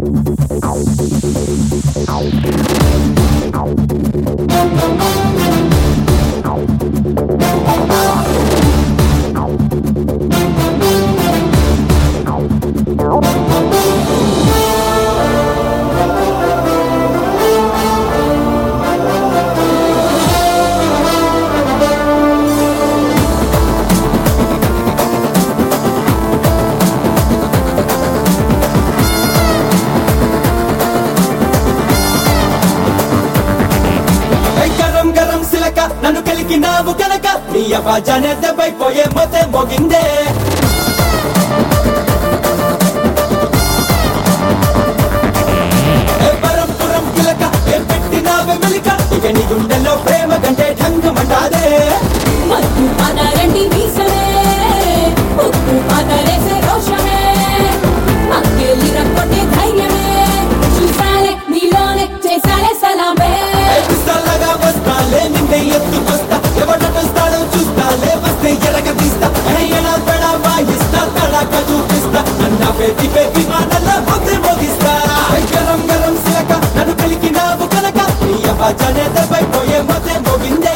ఏయ్ గరం గరం సిలక నన్ను కలిగినావు గనక నీ అవాజానే దెబ్బైపోయే మొతే మోగిందే ఏ పరం పురం కిలక ఏం పెట్టినావే మెలిక ఇక నీ గుండెల్లో ప్రేమ కంటే ఢంగమంటాదే మత్తు పదరండి మీసమే ఉప్పు పదరేసే రోషమే అక్కేలి రక్కొట్టే ధైర్యమే చూసాలే నీలోనే చేసాలే సలామే ఏ పిస్తాలాగా వస్తాలే నిన్నే ఎత్తుకొస్తా ఎవడొస్తాడో చూస్తాలే వస్తే ఎరగ తీస్తా ఎలా పెడా వాయిస్తా తడాక చూపిస్తా అన్న పెట్టి పెట్టి మాటల మొత్తం మోగిస్తా ఏ గరం గరం సిలక నన్ను కలిగినావు కనుక నీ అవాజానే దెబ్బైపోయే మొత్తం మోగిందే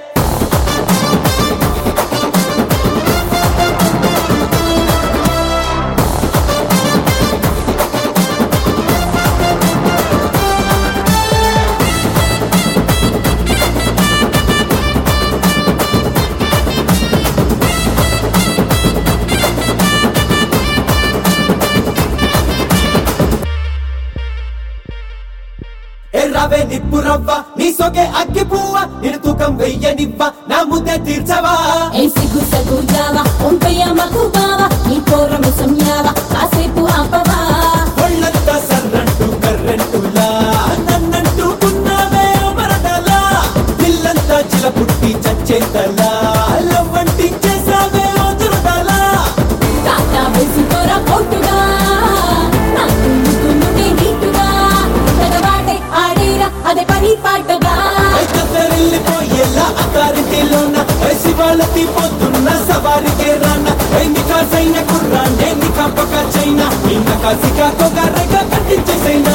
ఎర్రవే నిప్పు రవ్వ నీ సొగే అగ్గి పువ్వ నేను తూకం వెయ్యనివ్వ నా ముద్దే తీర్చవా ఏ సిగ్గు సగ్గు జావా ఒంపయ్య మగు బావా నీ పోరము సంయావా కాసేపు ఆపవా ఒళ్ళంతా సర్రంటూ కర్రంటులా నన్నంటూ ఉన్నావే మరదలా పిల్లంతా చిల పుట్టి చచ్చేతలా లవ్వంటి చేసావే వదురుదలా తాతా వేసి పోరా పోటుగా నాకు ముద్దు నుండి నీటుగా తెగవాటే ఆడేరా అదే పని పాటగా వెళ్ళిపోయేలా అకారికేలోన శివాలతి పొద్దున్న సవారికే రాన నికాసైన కుర్రాండే నికాపక చైనా నిన్న కాసికా కొగారెగా కట్టించేసైనా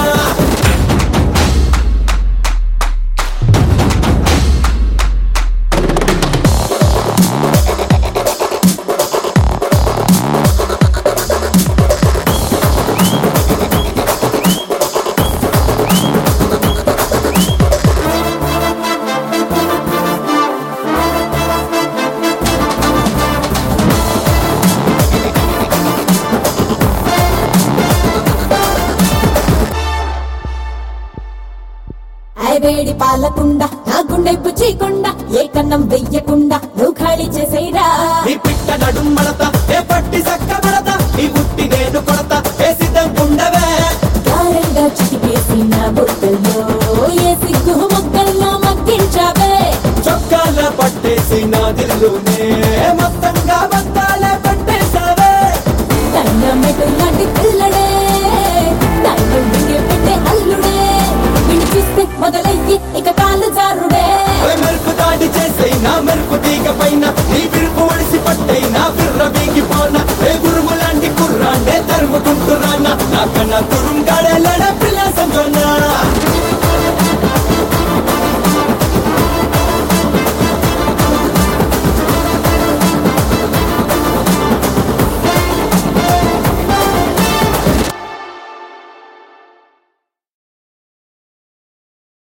ఐ వేడి పాలకుండా నా గుండె పుచ్చికుండా ఏ కన్నం వెయ్యకుండా నువ్వు ఖాళీ చేసేరా నీ పిట్ట నడుం మడత ఏ పట్టి సక్క మడత నీ బుట్టి నేను కొడత ఏ సిద్ధం ఉండవే గారంగా చిటికేసి నా బుట్టల్లో ఏ సిగ్గు మొగ్గల్లో మగ్గించావే చొక్కాల పట్టేసి నా దిల్లునే మొత్తంగా బత్తాలే పట్టేసావే దండమెటు లాంటి పిల్లడే దండం వింగే పెట్టే అల్లుడే విని చూస్తే మొదలయ్యి ఇక కాలు జారుడే ఓయ్ మెరుపు దాడి చేసే నా మెరుపు తీగ పైన నీ విరుపు ఒడిసి పట్టే నా విర్ర వీగిపోన ఏ గురుము లాంటి కుర్రాండే తరుముకుంటురానా నాకన్నా తురుం గాడేలే